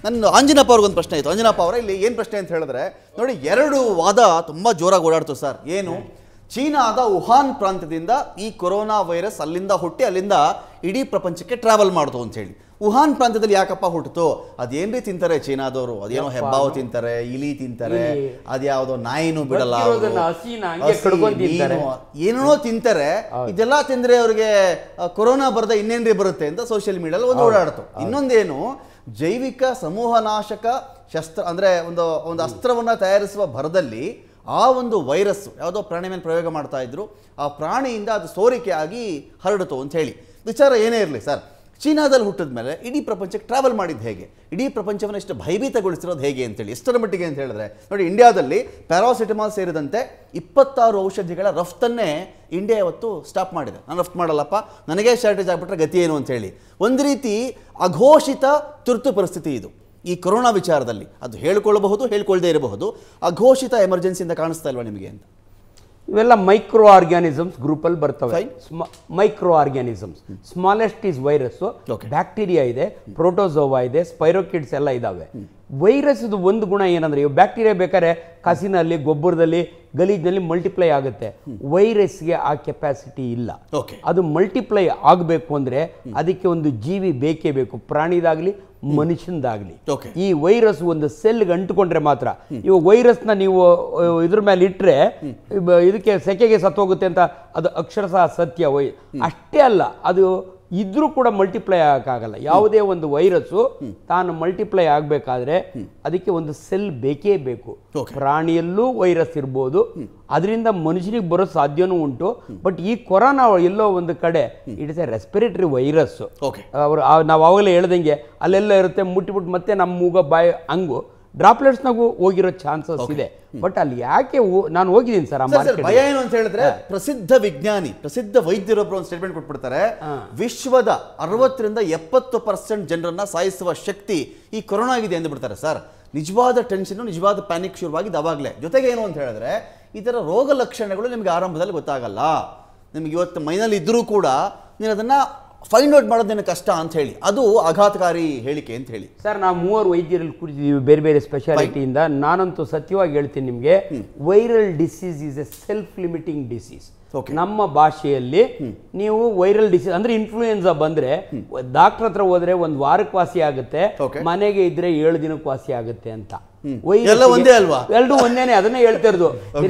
ನನ್ನ ಅಂಜನಪ್ಪ ಅವ್ರಿಗೊಂದು ಪ್ರಶ್ನೆ ಇತ್ತು ಅಂಜನಪ್ಪ ಅವರ ಇಲ್ಲಿ ಏನು ಪ್ರಶ್ನೆ ಅಂತ ಹೇಳಿದ್ರೆ ನೋಡಿ ಎರಡು ವಾದ ತುಂಬ ಜೋರಾಗಿ ಓಡಾಡ್ತು ಸರ್ ಏನು ಚೀನಾದ ವುಹಾನ್ ಪ್ರಾಂತ್ಯದಿಂದ ಈ ಕೊರೋನಾ ವೈರಸ್ ಅಲ್ಲಿಂದ ಹುಟ್ಟಿ ಅಲ್ಲಿಂದ ಇಡೀ ಪ್ರಪಂಚಕ್ಕೆ ಟ್ರಾವೆಲ್ ಮಾಡ್ತು ಅಂತ ಹೇಳಿ ವುಹಾನ್ ಪ್ರಾಂತ್ಯದಲ್ಲಿ ಯಾಕಪ್ಪ ಹುಟ್ಟಿತು ಅದೇನ್ರಿ ತಿಂತಾರೆ ಚೀನಾದವರು ಅದೇನೋ ಹೆಬ್ಬಾವು ತಿಂತಾರೆ ಇಲಿ ತಿಂತಾರೆ ಇಲಿ. ಅದ್ಯಾವುದೋ ನಾಯಿನೂ ಬಿಡಲ್ಲ ಅವ್ರು. ಬದುಕಿರೋದನ್ನ ಹಸಿನ ಹಂಗೆ ಹಸಿ, ಕಡ್ಕೊಂಡ್ ತಿಂತಾರೆ. ಮೀನು, ಏನೇನೋ ತಿಂತಾರೆ ಇದೆಲ್ಲ ತಿಂದ್ರೆ ಅವ್ರಿಗೆ ಆ, ಕೊರೋನಾ ಬರದ ಇನ್ನೇನ್ರಿ ಬರುತ್ತೆ ಅಂತ ಸೋಷಿಯಲ್ ಮೀಡಿಯಲ್ಲಿ ಒಂದು ಓಡಾಡ್ತು ಇನ್ನೊಂದೇನು ಜೈವಿಕ ಸಮೂಹನಾಶಕ ಶಸ್ತ್ರ ಅಂದ್ರೆ ಒಂದು ಒಂದು ಅಸ್ತ್ರವನ್ನ ತಯಾರಿಸುವ ಭರದಲ್ಲಿ ಆ ಒಂದು ವೈರಸ್ ಯಾವುದೋ ಪ್ರಾಣಿ ಮೇಲೆ ಪ್ರಯೋಗ ಮಾಡ್ತಾ ಇದ್ರು ಆ ಪ್ರಾಣಿಯಿಂದ ಅದು ಸೋರಿಕೆ ಆಗಿ ಹರಡಿತು ಅಂತ ಹೇಳಿ ವಿಚಾರ ಏನೇ ಇರಲಿ ಸರ್ ಚೀನಾದಲ್ಲಿ ಹುಟ್ಟಿದ ಮೇಲೆ ಇಡೀ ಪ್ರಪಂಚಕ್ಕೆ ಟ್ರಾವೆಲ್ ಮಾಡಿದ್ದು ಹೇಗೆ ಇಡೀ ಪ್ರಪಂಚವನ್ನು ಇಷ್ಟು ಭಯಭೀತಗೊಳಿಸಿರೋದು ಹೇಗೆ ಅಂತೇಳಿ ಎಷ್ಟರ ಮಟ್ಟಿಗೆ ಅಂತ ಹೇಳಿದ್ರೆ ನೋಡಿ ಇಂಡಿಯಾದಲ್ಲಿ ಪ್ಯಾರಾಸಿಟಮಾಲ್ ಸೇರಿದಂತೆ ಇಪ್ಪತ್ತಾರು ಔಷಧಿಗಳ ರಫ್ತನ್ನೇ ಇಂಡಿಯಾ ಇವತ್ತು ಸ್ಟಾಪ್ ಮಾಡಿದೆ ನಾನು ರಫ್ತು ಮಾಡಲ್ಲಪ್ಪ ನನಗೆ ಶಾರ್ಟೇಜ್ ಆಗ್ಬಿಟ್ರೆ ಗತಿ ಏನು ಅಂತೇಳಿ ಒಂದು ರೀತಿ ಅಘೋಷಿತ ತುರ್ತು ಪರಿಸ್ಥಿತಿ ಇದು ಈ ಕೊರೋನಾ ವಿಚಾರದಲ್ಲಿ ಅದು ಹೇಳ್ಕೊಳ್ಳಬಹುದು ಹೇಳ್ಕೊಳ್ದೇ ಇರಬಹುದು ಅಘೋಷಿತ ಎಮರ್ಜೆನ್ಸಿಯಿಂದ ಕಾಣಿಸ್ತಾ ಇಲ್ವಾ ನಿಮಗೆ ಅಂತ ಇವೆಲ್ಲ ಮೈಕ್ರೋ ಆರ್ಗ್ಯಾನಿಸಮ್ಸ್ ಗ್ರೂಪಲ್ಲಿ ಬರ್ತವೆ Fine. Micro organisms smallest is virus Okay. Bacteria ಇದೆ ಪ್ರೋಟೋಸೋವಾ ಇದೆ ಸ್ಪೈರೋಕಿಡ್ಸ್ ಎಲ್ಲ ಇದಾವೆ ವೈರಸ್ ಒಂದು ಗುಣ ಏನಂದ್ರೆ ಇವು ಬ್ಯಾಕ್ಟೀರಿಯಾ ಬೇಕಾದ್ರೆ ಕಸಿನಲ್ಲಿ ಗೊಬ್ಬರದಲ್ಲಿ ಗಲೀಜ್ನಲ್ಲಿ ಮಲ್ಟಿಪ್ಲೈ ಆಗುತ್ತೆ ವೈರಸ್ಗೆ ಆ ಕೆಪಾಸಿಟಿ ಇಲ್ಲ ಓಕೆ ಅದು ಮಲ್ಟಿಪ್ಲೈ ಆಗಬೇಕು ಅಂದ್ರೆ ಅದಕ್ಕೆ ಒಂದು ಜೀವಿ ಬೇಕೇ ಬೇಕು ಪ್ರಾಣಿದಾಗ್ಲಿ ಮನುಷ್ಯನದಾಗ್ಲಿ ಓಕೆ ಈ ವೈರಸ್ ಒಂದು ಸೆಲ್ಗೆ ಅಂಟುಕೊಂಡ್ರೆ ಮಾತ್ರ ಇವಾಗ ವೈರಸ್ನ ನೀವು ಅಹ್, ಇದ್ರ ಮೇಲೆ ಇಟ್ಟರೆ ಇದಕ್ಕೆ ಸೆಕೆಗೆ ಸತ್ತೋಗುತ್ತೆ ಅಂತ ಅದು ಅಕ್ಷರಶಃ ಸತ್ಯ ವೈ ಅಷ್ಟೇ ಅಲ್ಲ ಅದು ಇದ್ರೂ ಕೂಡ ಮಲ್ಟಿಪ್ಲೈ ಆಗಕ್ಕಾಗಲ್ಲ ಯಾವುದೇ ಒಂದು ವೈರಸ್ಸು ತಾನು ಮಲ್ಟಿಪ್ಲೈ ಆಗಬೇಕಾದ್ರೆ ಅದಕ್ಕೆ ಒಂದು ಸೆಲ್ ಬೇಕೇ ಬೇಕು Okay. ಪ್ರಾಣಿಯಲ್ಲೂ ವೈರಸ್ ಇರ್ಬೋದು ಅದರಿಂದ ಮನುಷ್ಯನಿಗೆ ಬರೋ ಸಾಧ್ಯನೂ ಉಂಟು ಬಟ್ ಈ ಕೊರೋನಾ ಎಲ್ಲೋ ಒಂದು ಕಡೆ it is a respiratory virus okay ಅವರು ನಾವು ಅವಾಗಲೇ ಹೇಳ್ದಂಗೆ ಅಲ್ಲೆಲ್ಲ ಇರುತ್ತೆ ಮುಟ್ಟಿಬಿಟ್ಟು ಮತ್ತೆ ನಮ್ಮ ಮೂಗ ಬಾಯಿ ಹಂಗು ಡ್ರಾಪ್ಲೆಟ್ಸ್ನಾಗೂ ಹೋಗಿರೋ ಚಾನ್ಸಸ್ ಇದೆ ಬಟ್ ಅಲ್ಲಿ ಯಾಕೆ ಹೋ- ನಾನು ಹೋಗಿದ್ದೀನಿ ಸರ್ ಆ ಸರ್, ಸರ್, ಮಾರ್ಕೆಟ್ ಭಯ ಏನು ಅಂತ ಹೇಳಿದ್ರೆ ಪ್ರಸಿದ್ಧ ವಿಜ್ಞಾನಿ ಪ್ರಸಿದ್ಧ ವೈದ್ಯರೊಬ್ಬರು ಒಂದು ಸ್ಟೇಟ್ಮೆಂಟ್ ಕೊಟ್ಬಿಡ್ತಾರೆ ವಿಶ್ವದ ಅರವತ್ತರಿಂದ ಎಪ್ಪತ್ತು ಪರ್ಸೆಂಟ್ ಜನರನ್ನ ಸಾಯಿಸುವ ಶಕ್ತಿ ಈ ಕೊರೋನಾ ಆಗಿದೆ ಅಂದ್ಬಿಡ್ತಾರೆ ಸರ್ ನಿಜವಾದ ಟೆನ್ಷನ್ ನಿಜವಾದ ಪ್ಯಾನಿಕ್ ಶುರುವಾಗಿದ್ದು ಅವಾಗಲೇ ಜೊತೆಗೆ ಏನು ಅಂತ ಹೇಳಿದ್ರೆ ಈ ಥರ ರೋಗ ಲಕ್ಷಣಗಳು ನಿಮಗೆ ಆರಂಭದಲ್ಲಿ ಗೊತ್ತಾಗಲ್ಲ ನಿಮ್ಗೆ ಇವತ್ತು ಮೈನಲ್ಲಿ ಇದ್ರೂ ಕೂಡ ನೀನು ಅದನ್ನ ಫೈಂಡ್ ಔಟ್ ಮಾಡೋದು ನಿನಗೆ ಕಷ್ಟ ಅಂತ ಹೇಳಿ ಅದು ಆಘಾತಕಾರಿ ಹೇಳಿಕೆ ಅಂತ ಹೇಳಿ ಸರ್ ನಾವು ಮೂವರು ವೈದ್ಯರಲ್ಲಿ ಕೂರಿದ್ದೀವಿ ಬೇರೆ ಬೇರೆ ಸ್ಪೆಷಾಲಿಟಿಯಿಂದ ನಾನಂತೂ ಸತ್ಯವಾಗಿ ಹೇಳ್ತೀನಿ ನಿಮಗೆ viral disease is a self limiting disease Okay. ನಮ್ಮ ಭಾಷೆಯಲ್ಲಿ ನೀವು ವೈರಲ್ ಡಿಸೀಸ್ ಅಂದ್ರೆ ಇನ್ಫ್ಲೂಯೆನ್ಸಾ ಬಂದ್ರೆ ಡಾಕ್ಟರ್ ಹತ್ರ ಹೋದ್ರೆ ಒಂದು ವಾರಕ್ಕೆ ವಾಸಿ ಆಗುತ್ತೆ Okay. ಮನೆಗೆ ಇದ್ರೆ ಏಳು ದಿನಕ್ಕೆ ವಾಸಿ ಆಗುತ್ತೆ ಅಂತ ಎಲ್ಲ ಒಂದೇ ಅಲ್ವಾ? ಎರಡು ಒಂದೇನೆ ಅದನ್ನೇ ಹೇಳ್ತಾ ಇರೋದು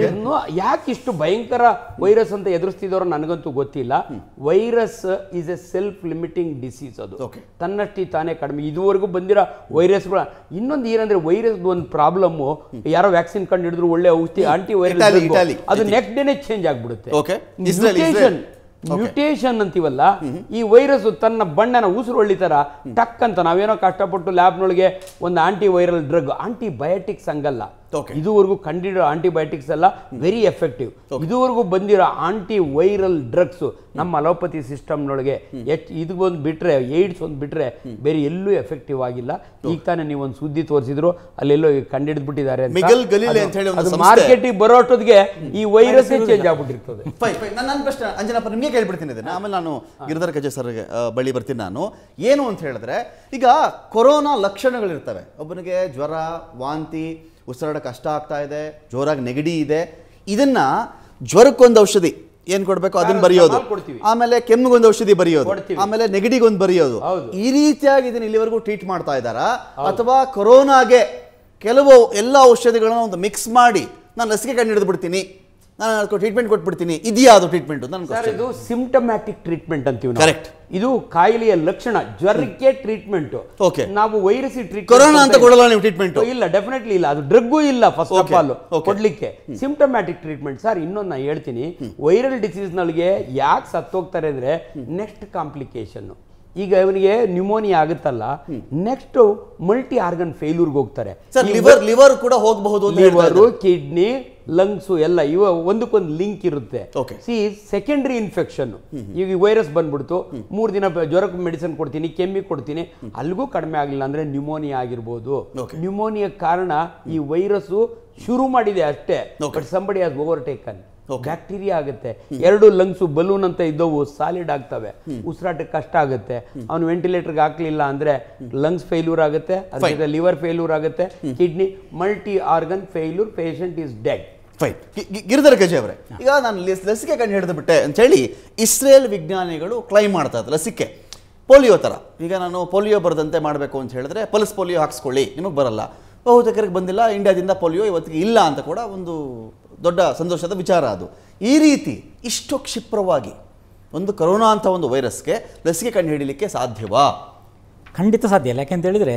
ಯಾಕೆ ಇಷ್ಟು ಭಯಂಕರ ವೈರಸ್ ಅಂತ ಎದುರಿಸ್ತಿದಾರೋ ನನಗಂತೂ ಗೊತ್ತಿಲ್ಲ virus is a self limiting disease ಅದು Okay. ತನ್ನಷ್ಟಿ ತಾನೇ ಕಡಿಮೆ ಇದುವರೆಗೂ ಬಂದಿರೋ ವೈರಸ್ಗಳ ಇನ್ನೊಂದು ಏನಂದ್ರೆ ವೈರಸ್ ಒಂದು ಪ್ರಾಬ್ಲಮ್ ಯಾರೋ ವ್ಯಾಕ್ಸಿನ್ ಕಂಡು ಹಿಡಿದ್ರು ಒಳ್ಳೆ ಔಷಧಿ ಆಂಟಿ ಇಟಾಲಿ, ವೈರಲ್ ಇಟಾಲಿ. ಅದು ನೆಕ್ಸ್ಟ್ ಡೇನೆ ಚೇಂಜ್ ಆಗ್ಬಿಡುತ್ತೆ Okay. Israel, Israel. Mutation Okay. Mutation ಅಂತೀವಲ್ಲ ಈ ವೈರಸ್ ತನ್ನ ಬಣ್ಣನ ಉಸಿರು ಹೊಳಿತಾರ ಟಕ್ ಅಂತ ನಾವೇನೋ ಕಷ್ಟಪಟ್ಟು ಲ್ಯಾಬ್ನೊಳಗೆ ಒಂದು ಆಂಟಿ ವೈರಲ್ ಡ್ರಗ್ ಆಂಟಿಬಯೋಟಿಕ್ಸ್ ಹಂಗಲ್ಲ Okay. ಇದುವರೆಗೂ ಕಂಡಿರೋ ಆಂಟಿಬಯೋಟಿಕ್ಸ್ ಎಲ್ಲ ವೆರಿ ಎಫೆಕ್ಟಿವ್ ಇದುವರೆಗೂ ಬಂದಿರೋ ಆಂಟಿ ವೈರಲ್ ಡ್ರಗ್ಸ್ ನಮ್ಮ ಅಲೋಪತಿ ಸಿಸ್ಟಮ್ನೊಳಗೆ ಎಚ್ ಇದು ಒಂದು ಬಿಟ್ರೆ ಏಡ್ಸ್ ಒಂದು ಬಿಟ್ರೆ ಬೇರೆ ಎಲ್ಲೂ ಎಫೆಕ್ಟಿವ್ ಆಗಿಲ್ಲ ಈಗ ತಾನೇ ನೀವು ಒಂದು ಸುದ್ದಿ ತೋರಿಸಿದ್ರು ಅಲ್ಲೆಲ್ಲೋ ಕಂಡಿಡಿದು ಬಿಟ್ಟಿದ್ದಾರೆ ಅಂತ. ಮಿಗಲ್ ಗಲೀಲೆ ಅದು- ಅಂತ ಹೇಳಿ ಒಂದು ಅದು ಸಂಸ್ಥೆ- ಮಾರ್ಕೆಟಿಗೆ ಬರೋ ಅಷ್ಟೊತ್ತಿಗೆ ಈ ವೈರಸ್ ಚೇಂಜ್ ಆಗ್ಬಿಟ್ಟಿರ್ತದೆ ಫೈನ್ ಫೈನ್ ನನ್ನ ನನ್ನ ಪ್ರಶ್ನೆ ಅಂಜನಪ್ಪ ನಿಮಗೆ ಕೇಳ್ಬಿಡ್ತೀನಿ ಇದನ್ನ ಆಮೇಲೆ ನಾನು ಗಿರಿಧರ ಕಜೆ ಸರ್ಗೆ ಆ, ಬಳಿ ಬರ್ತೀನಿ ನಾನು ಏನು ಅಂತ ಹೇಳಿದ್ರೆ ಈಗ ಕೊರೋನಾ ಲಕ್ಷಣಗಳಿರ್ತವೆ ಒಬ್ಬನಿಗೆ ಜ್ವರ ವಾಂತಿ ಉಸಿರಾಡ ಕಷ್ಟ ಆಗ್ತಾ ಇದೆ ಜೋರಾಗಿ ನೆಗಡಿ ಇದೆ ಇದನ್ನ ಜ್ವರಕ್ಕೊಂದು ಔಷಧಿ ಏನ್ ಕೊಡ್ಬೇಕು ಅದನ್ನ ಬರೆಯೋದು ನಾವು ಕೊಡ್ತೀವಿ. ಆಮೇಲೆ ಕೆಮ್ಮಿಗೊಂದು ಔಷಧಿ ಬರೆಯೋದು ಕೊಡ್ತೀವಿ. ಆಮೇಲೆ ನೆಗಡಿಗೊಂದು ಬರೆಯೋದು ಹೌದು. ಈ ರೀತಿಯಾಗಿ ಇದನ್ನ ಇಲ್ಲಿವರೆಗೂ ಟ್ರೀಟ್ ಮಾಡ್ತಾ ಇದ್ದಾರಾ ಅಥವಾ ಕೊರೋನಾಗೆ ಕೆಲವು ಎಲ್ಲ ಔಷಧಿಗಳನ್ನ ಒಂದು ಮಿಕ್ಸ್ ಮಾಡಿ ನಾನು ಲಸಿಕೆ ಕಂಡು ಹಿಡಿದು ಬಿಡ್ತೀನಿ ನಾನು ಅದಕ್ಕೆ ಟ್ರೀಟ್ಮೆಂಟ್ ಕೊಟ್ಬಿಡ್ತೀನಿ ಇದೆಯಾ ಅದು ಟ್ರೀಟ್ಮೆಂಟ್ ನನ್ನ ಸರ್ ಇದು ಸಿಂಪ್ಟಮ್ಯಾಟಿಕ್ ಟ್ರೀಟ್ಮೆಂಟ್ ಅಂತೀವಿ ನಾವು. Correct. ಇದು ಕಾಯಿಲೆಯ ಲಕ್ಷಣ ಜ್ವರಕ್ಕೆ ಟ್ರೀಟ್ಮೆಂಟ್ Okay. ನಾವು ವೈರಸ್ ಕೊರೋನಾ ಅಂತ ಕೊಡಲ್ಲ ನೀವು ಟ್ರೀಟ್ಮೆಂಟ್ ಇಲ್ಲ ಡೆಫಿನೆಟ್ಲಿ ಇಲ್ಲ ಅದು ಡ್ರಗ್ಗೂ ಇಲ್ಲ first of Okay. All Okay. ಕೊಡ್ಲಿಕ್ಕೆ ಸಿಂಪ್ಟಮ್ಯಾಟಿಕ್ ಟ್ರೀಟ್ಮೆಂಟ್ ಸರ್ ಇನ್ನೊಂದು ನಾನು ಹೇಳ್ತೀನಿ ವೈರಲ್ ಡಿಸೀಸ್ ನಲ್ಲಿಗೆ ಯಾಕೆ ಸತ್ತೋಗ್ತಾರೆ ಅಂದ್ರೆ ನೆಕ್ಸ್ಟ್ ಕಾಂಪ್ಲಿಕೇಶನ್ ಈಗ ಇವನಿಗೆ ನ್ಯೂಮೋನಿಯಾ ಆಗುತ್ತಲ್ಲ ನೆಕ್ಸ್ಟ್ ಮಲ್ಟಿ ಆರ್ಗನ್ ಫೇಲ್ಯೂರ್ಗೆ ಹೋಗ್ತಾರೆ ಸರ್ ಲಿವರ್ ಲಿವರ್ ಕೂಡ ಹೋಗಬಹುದು ಅಂತ ಹೇಳ್ತಾ ಲಿವರು ಇದ್ದಾರೆ. ಕಿಡ್ನಿ ಲಂಗ್ಸು ಎಲ್ಲ ಇವ ಒಂದಕ್ಕೊಂದು ಲಿಂಕ್ ಇರುತ್ತೆ Okay. ಸಿ ಸೆಕೆಂಡ್ರಿ ಇನ್ಫೆಕ್ಷನ್ ಈಗ ಈ ವೈರಸ್ ಬಂದ್ಬಿಡ್ತು ಮೂರು ದಿನ ಬ- ಜ್ವರಕ್ಕೆ ಮೆಡಿಸಿನ್ ಕೊಡ್ತೀನಿ ಕೆಮ್ಮಿಗೆ ಕೊಡ್ತೀನಿ ಅಲ್ಲಿಗೂ ಕಡಿಮೆ ಆಗಲಿಲ್ಲ ಅಂದ್ರೆ ನ್ಯೂಮೋನಿಯಾ ಆಗಿರ್ಬೋದು Okay. ನ್ಯೂಮೋನಿಯಾ ಕಾರಣ ಈ ವೈರಸ್ ಶುರು ಮಾಡಿದೆ ಅಷ್ಟೇ Okay. But somebody as overtaken bacteria ಆಗುತ್ತೆ ಎರಡು ಲಂಗ್ಸು ಬಲೂನ್ ಅಂತ ಇದ್ದವು ಸಾಲಿಡ್ ಆಗ್ತವೆ ಉಸಿರಾಟಕ್ಕೆ ಕಷ್ಟ ಆಗುತ್ತೆ ಅವನು ವೆಂಟಿಲೇಟರ್ಗೆ ಹಾಕ್ಲಿಲ್ಲ ಅಂದ್ರೆ ಲಂಗ್ಸ್ ಫೇಲ್ಯೂರ್ ಆಗುತ್ತೆ ಅದ್ರ ಲಿವರ್ ಫೇಲ್ಯೂರ್ ಆಗುತ್ತೆ kidney multi organ failure patient is dead fine Giridhara Gaje ಅವರೇ ಈಗ ನಾನು ಲಿಸ್- ಲಸಿಕೆ ಕಂಡು ಹಿಡಿದು ಬಿಟ್ಟೆ ಅಂತೇಳಿ ಇಸ್ರೇಲ್ ವಿಜ್ಞಾನಿಗಳು ಕ್ಲೈಮ್ ಮಾಡ್ತಾ ಇದ್ದಾರೆ ಲಸಿಕೆ ಪೋಲಿಯೋ ಥರ ಈಗ ನಾನು ಪೋಲಿಯೋ ಬರದಂತೆ ಮಾಡಬೇಕು ಅಂತ ಹೇಳಿದ್ರೆ ಪಲ್ಸ್ ಪೋಲಿಯೋ ಹಾಕ್ಸ್ಕೊಳ್ಳಿ ನಿಮಗೆ ಬರಲ್ಲ ಬಹುತೇಕರಿಗೆ ಬಂದಿಲ್ಲ ಇಂಡಿಯಾದಿಂದ ಪೋಲಿಯೋ ಇವತ್ತಿಗೆ ಇಲ್ಲ ಅಂತ ಕೂಡ ಒಂದು ದೊಡ್ಡ ಸಂತೋಷದ ವಿಚಾರ ಅದು ಈ ರೀತಿ ಇಷ್ಟು ಕ್ಷಿಪ್ರವಾಗಿ ಒಂದು ಕರೋನಾ ಅಂತ ಒಂದು ವೈರಸ್ಗೆ ಲಸಿಕೆ ಕಂಡು ಹಿಡಿಲಿಕ್ಕೆ ಸಾಧ್ಯವಾ ಖಂಡಿತ ಸಾಧ್ಯ ಇಲ್ಲ ಯಾಕೆಂತ ಹೇಳಿದರೆ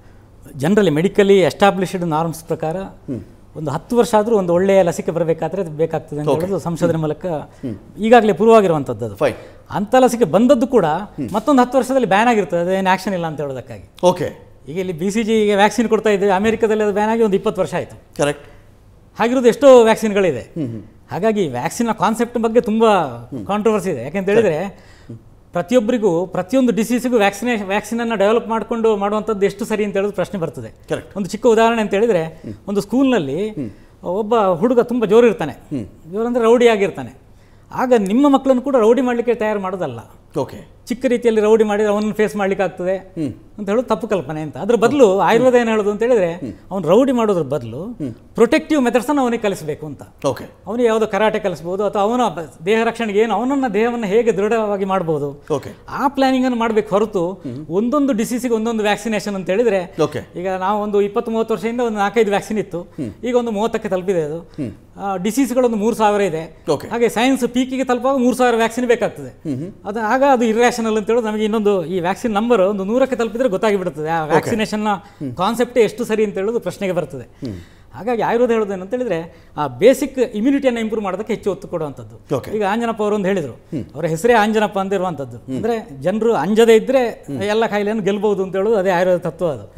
ಜನರಲಿ ಮೆಡಿಕಲಿ ಎಸ್ಟಾಬ್ಲಿಷ್ಡ್ ನಾರ್ಮ್ಸ್ ಪ್ರಕಾರ ಒಂದು ಹತ್ತು ವರ್ಷ ಆದರೂ ಒಂದು ಒಳ್ಳೆಯ ಲಸಿಕೆ ಬರಬೇಕಾದ್ರೆ ಅದು ಬೇಕಾಗ್ತದೆ ಅಂತ ಹೇಳೋದು ಸಂಶೋಧನೆ ಮೂಲಕ ಈಗಾಗಲೇ ಪ್ರೂವ್ ಅದು ಫೈನ್ ಅಂಥ ಲಸಿಕೆ ಬಂದದ್ದು ಕೂಡ ಮತ್ತೊಂದು ಹತ್ತು ವರ್ಷದಲ್ಲಿ ಬ್ಯಾನ್ ಆಗಿರ್ತದೆ ಅದೇನು ಆ್ಯಕ್ಷನ್ ಇಲ್ಲ ಅಂತ ಹೇಳೋದಕ್ಕಾಗಿ ಓಕೆ ಈಗ ಇಲ್ಲಿ ಬಿ ಸಿ ಜಿಗೆ ವ್ಯಾಕ್ಸಿನ್ ಕೊಡ್ತಾ ಇದ್ದೇವೆ ಅಮೆರಿಕದಲ್ಲಿ ಅದು ಬ್ಯಾನ್ ಆಗಿ ಒಂದು ಇಪ್ಪತ್ತು ವರ್ಷ ಆಯಿತು ಕರೆಕ್ಟ್ ಹಾಗಿರೋದು ಎಷ್ಟೋ ವ್ಯಾಕ್ಸಿನ್ಗಳಿದೆ ಹಾಗಾಗಿ ವ್ಯಾಕ್ಸಿನ್ನ ಕಾನ್ಸೆಪ್ಟ್ ಬಗ್ಗೆ ತುಂಬ ಕಾಂಟ್ರವರ್ಸಿ ಇದೆ ಯಾಕೆಂತ ಹೇಳಿದರೆ ಪ್ರತಿಯೊಬ್ಬರಿಗೂ ಪ್ರತಿಯೊಂದು ಡಿಸೀಸಿಗೂ ವ್ಯಾಕ್ಸಿನೇ ವ್ಯಾಕ್ಸಿನನ್ನು ಡೆವಲಪ್ ಮಾಡಿಕೊಂಡು ಮಾಡುವಂಥದ್ದು ಎಷ್ಟು ಸರಿ ಅಂತ ಹೇಳೋದು ಪ್ರಶ್ನೆ ಬರ್ತದೆ Correct. ಒಂದು ಚಿಕ್ಕ ಉದಾಹರಣೆ ಅಂತ ಹೇಳಿದರೆ ಒಂದು ಸ್ಕೂಲ್ನಲ್ಲಿ ಒಬ್ಬ ಹುಡುಗ ತುಂಬ ಜೋರು ಇರ್ತಾನೆ ಜೋರು ಅಂದರೆ ರೌಡಿ ಆಗಿರ್ತಾನೆ ಆಗ ನಿಮ್ಮ ಮಕ್ಕಳನ್ನು ಕೂಡ ರೌಡಿ ಮಾಡಲಿಕ್ಕೆ ತಯಾರು ಮಾಡೋದಲ್ಲ ಓಕೆ ಚಿಕ್ಕ ರೀತಿಯಲ್ಲಿ ರೌಡಿ ಮಾಡಿದ್ರೆ ಅವನನ್ನು ಫೇಸ್ ಮಾಡ್ಲಿಕ್ಕೆ ಆಗ್ತದೆ ಅಂತ ಹೇಳೋದು ತಪ್ಪು ಕಲ್ಪನೆ ಅಂತ ಅದ್ರ ಬದಲು ಆಯುರ್ವೇದ ಏನು ಹೇಳೋದು ಅಂತ ಹೇಳಿದ್ರೆ ಅವ್ನು ರೌಡಿ ಮಾಡೋದ್ರ ಬದಲು ಪ್ರೊಟೆಕ್ಟಿವ್ ಮೆಥಡ್ಸನ್ನು ಅವನಿಗೆ ಕಲಿಸಬೇಕು ಅಂತ ಓಕೆ ಅವನಿಗೆ ಯಾವುದೋ ಕರಾಟೆ ಕಲಿಸ್ಬೋದು ಅಥವಾ ಅವನ ಬ- ದೇಹ ರಕ್ಷಣೆಗೆ ಏನು ಅವನನ್ನ ದೇಹವನ್ನು ಹೇಗೆ ದೃಢವಾಗಿ ಮಾಡ್ಬೋದು ಓಕೆ ಆ ಪ್ಲಾನಿಂಗ್ ಅನ್ನು ಮಾಡಬೇಕು ಹೊರತು ಒಂದೊಂದು ಡಿಸೀಸಿಗೆ ಒಂದೊಂದು ವ್ಯಾಕ್ಸಿನೇಷನ್ ಅಂತ ಹೇಳಿದ್ರೆ ಓಕೆ ಈಗ ನಾವು ಒಂದು ಇಪ್ಪತ್ತು ಮೂವತ್ತು ವರ್ಷದಿಂದ ಒಂದು ನಾಲ್ಕೈದು ವ್ಯಾಕ್ಸಿನ್ ಇತ್ತು ಈಗ ಒಂದು ಮೂವತ್ತಕ್ಕೆ ತಲುಪಿದೆ ಅದು ಡಿಸೀಸ್ಗಳೊಂದು ಮೂರು ಸಾವಿರ ಇದೆ Okay. ಹಾಗೆ ಸೈನ್ಸ್ ಪೀಕಿಗೆ ತಲುಪುವಾಗ ಮೂರು ಸಾವಿರ ವ್ಯಾಕ್ಸಿನ್ ಬೇಕಾಗ್ತದೆ ಅದು ಆಗ ಅದು ಇರ್ಯಾಷನಲ್ ಅಂತ ಹೇಳೋದು ನಮಗೆ ಇನ್ನೊಂದು ಈ ವ್ಯಾಕ್ಸಿನ್ ನಂಬರ್ ಒಂದು ನೂರಕ್ಕೆ ತಲುಪಿದ್ರೆ ಗೊತ್ತಾಗಿಬಿಡುತ್ತದೆ ಆ ವ್ಯಾಕ್ಸಿನೇಷನ್ನ ಕಾನ್ಸೆಪ್ಟೇ ಎಷ್ಟು ಸರಿ ಅಂತ ಹೇಳೋದು ಪ್ರಶ್ನೆಗೆ ಬರ್ತದೆ ಹಾಗಾಗಿ ಆಯುರ್ವೇದ ಹೇಳೋದು ಏನಂತ ಹೇಳಿದ್ರೆ ಆ ಬೇಸಿಕ್ ಇಮ್ಯುನಿಟಿಯನ್ನು ಇಂಪ್ರೂವ್ ಮಾಡೋದಕ್ಕೆ ಹೆಚ್ಚು ಒತ್ತು ಕೊಡುವಂಥದ್ದು Okay. ಈಗ ಆಂಜನಪ್ಪ ಅವರು ಒಂದು ಹೇಳಿದರು ಅವರ ಹೆಸರೇ ಆಂಜನಪ್ಪ ಅಂತ ಇರುವಂಥದ್ದು ಅಂದರೆ ಜನರು ಅಂಜದೇ ಇದ್ದರೆ ಎಲ್ಲ ಕಾಯಿಲೆಯನ್ನು ಗೆಲ್ಬಹುದು ಅಂತ ಹೇಳೋದು ಅದೇ ಆಯುರ್ವೇದ ತತ್ವ ಅದು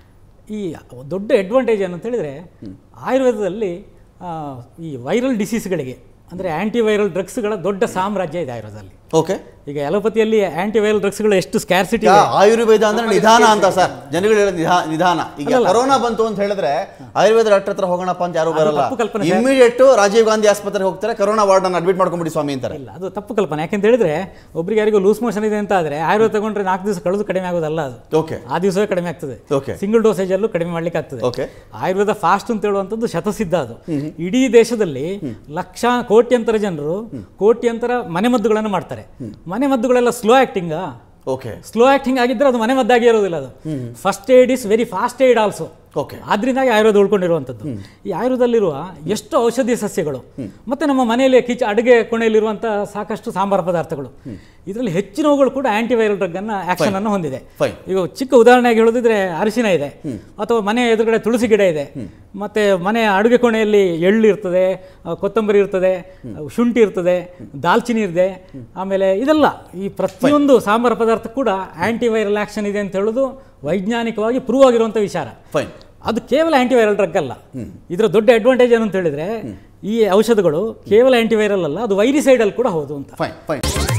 ಈ ದೊಡ್ಡ ಅಡ್ವಾಂಟೇಜ್ ಏನು ಅಂತ ಹೇಳಿದರೆ ಆಯುರ್ವೇದದಲ್ಲಿ ಆ, ಈ ವೈರಲ್ ಡಿಸೀಸ್ಗಳಿಗೆ ಅಂದರೆ ಆ್ಯಂಟಿವೈರಲ್ ಡ್ರಗ್ಸ್ಗಳ ದೊಡ್ಡ ಸಾಮ್ರಾಜ್ಯ ಇದೆ ಆಯುರ್ವೇದದಲ್ಲಿ ಓಕೆ ಈಗ ಅಲೋಪತಿಯಲ್ಲಿ ಆ್ಯಂಟಿವೈರಲ್ ಡ್ರಗ್ಸ್ಗಳು ಎಷ್ಟು ಸ್ಕ್ಯಾರ್ಸಿಟಿ ಈಗ ಆಯುರ್ವೇದ ಅಂದ್ರೆ ನಿಧಾನ ಅಂತ ಸರ್ ಜನಗಳು ಹೇಳೋದು ನಿಧಾ- ನಿಧಾನ ಈಗ ಕೊರೋನಾ ಬಂತು ಅಂತ ಹೇಳಿದ್ರೆ ಆಯುರ್ವೇದ ಡಾಕ್ಟರ್ ಹತ್ರ ಹೋಗೋಣಪ್ಪ ಅಂತ ಯಾರು ಬರಲ್ಲ ತಪ್ಪು ಕಲ್ಪನೆ ಸರ್. ಇಮಿಡಿಯೇಟ್ ರಾಜೀವ್ ಗಾಂಧಿ ಆಸ್ಪತ್ರೆಗೆ ಹೋಗ್ತಾರೆ ಕೊರೋನಾ ವಾರ್ಡ್ ಅನ್ನು ಅಡ್ಮಿಟ್ ಮಾಡ್ಕೊಂಡ್ಬಿಡಿ ಸ್ವಾಮಿ ಅಂತಾರೆ ಇಲ್ಲ ಅದು ತಪ್ಪು ಕಲ್ಪನೆ ಯಾಕೆಂತ ಹೇಳಿದ್ರೆ ಒಬ್ರಿಗೆ ಯಾರಿಗೂ ಲೂಸ್ ಮೋಷನ್ ಇದೆ ಅಂತ ಆದರೆ ಆಯುರ್ವೇದ ತಗೊಂಡ್ರೆ ನಾಲ್ಕು ದಿವಸ ಕಳೆದು ಕಡಿಮೆ ಆಗೋದಲ್ಲ ಅದು ಓಕೆ ಆ ದಿವಸವೇ ಕಡಿಮೆ ಆಗ್ತದೆ Okay. ಸಿಂಗಲ್ ಡೋಸೇಜಲ್ಲೂ ಕಡಿಮೆ ಮಾಡ್ಲಿಕ್ಕೆ ಆಗ್ತದೆ ಓಕೆ ಆಯುರ್ವೇದ ಫಾಸ್ಟ್ ಅಂತ ಹೇಳುವಂಥದ್ದು ಶತಸಿದ್ಧ ಅದು ಇಡೀ ದೇಶದಲ್ಲಿ ಲಕ್ಷ ಕೋಟ್ಯಂತರ ಜನರು ಕೋಟ್ಯಂತರ ಮನೆಮದ್ದುಗಳನ್ನು ಮಾಡ್ತಾರೆ ಮನೆಮದ್ದುಗಳೆಲ್ಲ ಸ್ಲೋ ಆಕ್ಟಿಂಗಾ ಓಕೆ ಸ್ಲೋ ಆಕ್ಟಿಂಗ್ ಆಗಿದ್ರೆ ಅದು ಮನೆಮದ್ದಾಗಿ ಇರೋದಿಲ್ಲ ಅದು first aid is very fast aid also okay ಆದ್ರಿಂದಾಗಿ ಆಯುರ್ವೇದ ಉಳ್ಕೊಂಡಿರುವಂಥದ್ದು ಈ ಆಯುರ್ವೇದದಲ್ಲಿರುವ ಎಷ್ಟು ಔಷಧಿ ಸಸ್ಯಗಳು ಮತ್ತೆ ನಮ್ಮ ಮನೆಯಲ್ಲಿ ಕಿಚ ಅಡುಗೆ ಕೋಣೆಯಲ್ಲಿರುವಂಥ ಸಾಕಷ್ಟು ಸಾಂಬಾರ ಪದಾರ್ಥಗಳು ಇದರಲ್ಲಿ ಹೆಚ್ಚಿನವುಗಳು ಕೂಡ ಆಂಟಿವೈರಲ್ ಡ್ರಗ್ ಅನ್ನ ಆಕ್ಷನ್ ಅನ್ನು ಹೊಂದಿದೆ Fine. ಈಗ ಚಿಕ್ಕ ಉದಾಹರಣೆಯಾಗಿ ಹೇಳೋದಿದ್ರೆ ಅರಿಶಿನ ಇದೆ ಅಥವಾ ಮನೆ ಎದುರುಗಡೆ ತುಳಸಿ ಗಿಡ ಇದೆ ಮತ್ತೆ ಮನೆ ಅಡುಗೆ ಕೋಣೆಯಲ್ಲಿ ಎಳ್ಳು ಇರ್ತದೆ ಆ, ಕೊತ್ತಂಬರಿ ಇರ್ತದೆ ಆ, ಶುಂಠಿ ಇರ್ತದೆ ದಾಲ್ಚಿನಿ ಇದೆ ಆಮೇಲೆ ಇದೆಲ್ಲ ಈ ಪ್ರತಿಯೊಂದು ಸಾಂಬಾರ ಪದಾರ್ಥ ಕೂಡ ಆಂಟಿವೈರಲ್ ಆಕ್ಷನ್ ಇದೆ ಅಂತ ಹೇಳೋದು ವೈಜ್ಞಾನಿಕವಾಗಿ ಪ್ರೂವ್ ಆಗಿರುವಂಥ ವಿಚಾರ ಫೈನ್ ಅದು ಕೇವಲ ಆಂಟಿವೈರಲ್ ಡ್ರಗ್ ಅಲ್ಲ ಇದರ ದೊಡ್ಡ ಅಡ್ವಾಂಟೇಜ್ ಏನು ಅಂತ ಹೇಳಿದ್ರೆ ಈ ಔಷಧಗಳು ಕೇವಲ ಆಂಟಿವೈರಲ್ ಅಲ್ಲ ಅದು ವೈರಿಸೈಡಲ್ ಕೂಡ ಹೌದು ಅಂತ ಫೈನ್ ಫೈನ್